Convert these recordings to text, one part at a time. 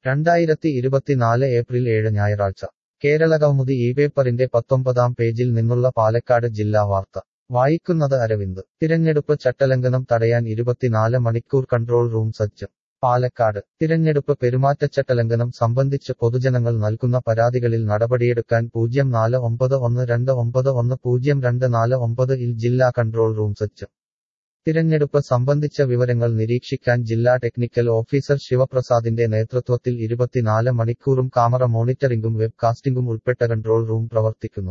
രണ്ടായിരത്തി ഇരുപത്തിനാല് ഏപ്രിൽ ഏഴ് ഞായറാഴ്ച കേരളകൗമുദി ഈ പേപ്പറിന്റെ പത്തൊമ്പതാം പേജിൽ നിന്നുള്ള പാലക്കാട് ജില്ലാ വാർത്ത വായിക്കുന്നത് അരവിന്ദ് തിരഞ്ഞെടുപ്പ് ചട്ടലംഘനം തടയാൻ ഇരുപത്തിനാല് മണിക്കൂർ കൺട്രോൾ റൂം സജ്ജം പാലക്കാട് തിരഞ്ഞെടുപ്പ് പെരുമാറ്റച്ചട്ടലംഘനം സംബന്ധിച്ച് പൊതുജനങ്ങൾ നൽകുന്ന പരാതികളിൽ നടപടിയെടുക്കാൻ പൂജ്യം നാല് ഒമ്പത് ഒന്ന് രണ്ട് ഒമ്പത് ഒന്ന് പൂജ്യം രണ്ട് നാല് ഒമ്പത് ഇൽ ജില്ലാ കൺട്രോൾ റൂം സജ്ജം തിരഞ്ഞെടുപ്പ് സംബന്ധിച്ച വിവരങ്ങൾ നിരീക്ഷിക്കാൻ ജില്ലാ ടെക്നിക്കൽ ഓഫീസർ ശിവപ്രസാദിന്റെ നേതൃത്വത്തിൽ ഇരുപത്തിനാല് മണിക്കൂറും കാമറ മോണിറ്ററിംഗും വെബ് കാസ്റ്റിംഗും ഉൾപ്പെട്ട കൺട്രോൾ റൂം പ്രവർത്തിക്കുന്നു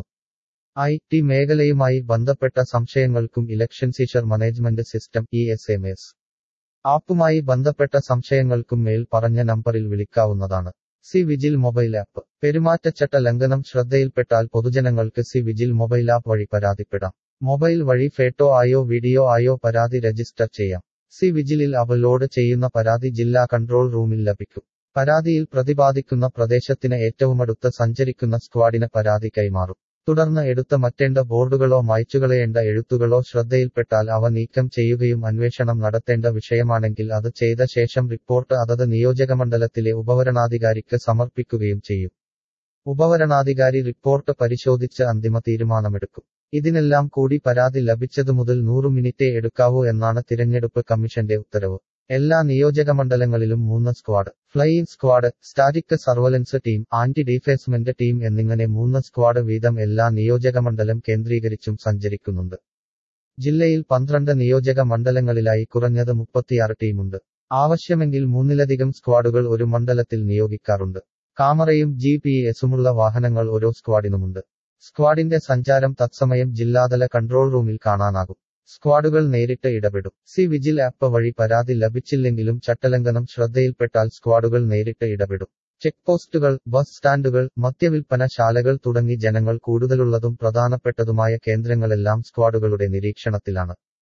ഐ ടി മേഖലയുമായി ബന്ധപ്പെട്ട സംശയങ്ങൾക്കും election seizure management system E S M S ആപ്പുമായി ബന്ധപ്പെട്ട സംശയങ്ങൾക്കും മേൽ പറഞ്ഞ നമ്പറിൽ വിളിക്കാവുന്നതാണ് സി വിജിൽ മൊബൈൽ ആപ്പ് പെരുമാറ്റച്ചട്ട ലംഘനം ശ്രദ്ധയിൽപ്പെട്ടാൽ പൊതുജനങ്ങൾക്ക് സി വിജിൽ മൊബൈൽ ആപ്പ് വഴി പരാതിപ്പെടാം മൊബൈൽ വഴി ഫോട്ടോ ആയോ വീഡിയോ ആയോ പരാതി രജിസ്റ്റർ ചെയ്യാം സി വിജിലിൽ അപ്ലോഡ് ചെയ്യുന്ന പരാതി ജില്ലാ കൺട്രോൾ റൂമിൽ ലഭിക്കും പരാതിയിൽ പ്രതിപാദിക്കുന്ന പ്രദേശത്തിന് ഏറ്റവുമടുത്ത് സഞ്ചരിക്കുന്ന സ്ക്വാഡിന് പരാതി കൈമാറും തുടർന്ന് എടുത്ത മറ്റേണ്ട ബോർഡുകളോ മായ്ച്ചുകളയേണ്ട എഴുത്തുകളോ ശ്രദ്ധയിൽപ്പെട്ടാൽ അവ നീക്കം ചെയ്യുകയും അന്വേഷണം നടത്തേണ്ട വിഷയമാണെങ്കിൽ അത് ചെയ്ത ശേഷം റിപ്പോർട്ട് അതത് നിയോജകമണ്ഡലത്തിലെ ഉപവരണാധികാരിക്ക് സമർപ്പിക്കുകയും ചെയ്യും ഉപവരണാധികാരി റിപ്പോർട്ട് പരിശോധിച്ച് അന്തിമ തീരുമാനമെടുക്കും ഇതിനെല്ലാം കൂടി പരാതി ലഭിച്ചതു മുതൽ നൂറു മിനിറ്റേ എടുക്കാവൂ എന്നാണ് തിരഞ്ഞെടുപ്പ് കമ്മീഷന്റെ ഉത്തരവ് എല്ലാ നിയോജകമണ്ഡലങ്ങളിലും മൂന്ന് squad flying squad static surveillance team anti defacement team എന്നിങ്ങനെ മൂന്ന് സ്ക്വാഡ് വീതം എല്ലാ നിയോജകമണ്ഡലം കേന്ദ്രീകരിച്ചും സഞ്ചരിക്കുന്നുണ്ട് ജില്ലയിൽ പന്ത്രണ്ട് നിയോജക മണ്ഡലങ്ങളിലായി കുറഞ്ഞത് മുപ്പത്തിയാറ് ടീമുണ്ട് ആവശ്യമെങ്കിൽ മൂന്നിലധികം സ്ക്വാഡുകൾ ഒരു മണ്ഡലത്തിൽ നിയോഗിക്കാറുണ്ട് കാമറയും ജി പി എസുമുള്ള വാഹനങ്ങൾ ഓരോ സ്ക്വാഡിനുമുണ്ട് സ്ക്വാഡിന്റെ സഞ്ചാരം തത്സമയം ജില്ലാതല കൺട്രോൾ റൂമിൽ കാണാനാകും സ്ക്വാഡുകൾ നേരിട്ട് ഇടപെടും സി വിജിൽ ആപ്പ് വഴി പരാതി ലഭിച്ചില്ലെങ്കിലും ചട്ടലംഘനം ശ്രദ്ധയിൽപ്പെട്ടാൽ സ്ക്വാഡുകൾ നേരിട്ട് ഇടപെടും ചെക്ക് പോസ്റ്റുകൾ ബസ് സ്റ്റാൻഡുകൾ മദ്യവിൽപ്പന ശാലകൾ തുടങ്ങി ജനങ്ങൾ കൂടുതലുള്ളതും പ്രധാനപ്പെട്ടതുമായ കേന്ദ്രങ്ങളെല്ലാം സ്ക്വാഡുകളുടെ നിരീക്ഷണത്തിലാണ്